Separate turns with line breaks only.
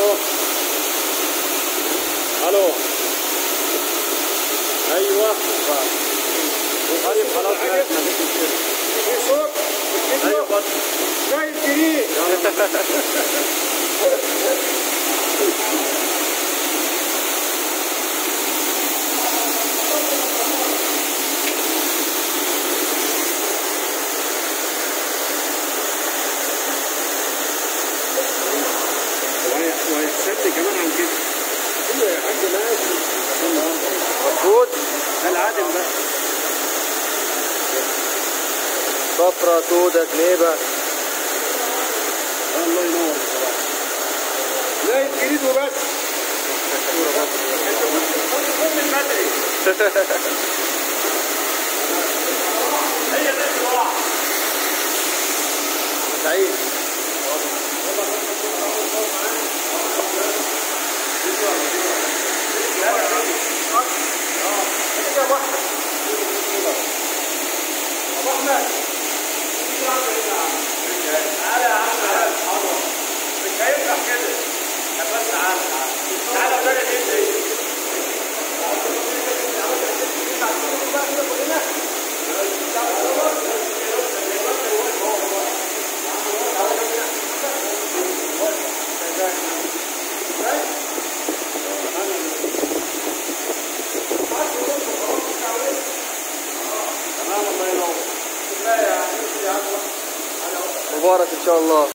الو الو ايوه طيب خلاص عرفنا مش مشكله
في صوت
ايوه اتفضل
شايف جديد
وهيحسبني كمان عن كده
ايوه يا حاج ماشي
مفروض
ده العادم ده
صفرة سودة جنيبة
الله ينور بصراحه
شايف جديد وبس
كل المدري هي دي الصراحه
سعيد
تعالى يا عم تعالى حاضر مش هينفع كده يا بس تعالى تعالى تعالى بلد انت تمام الله ينور
مبارك ان شاء الله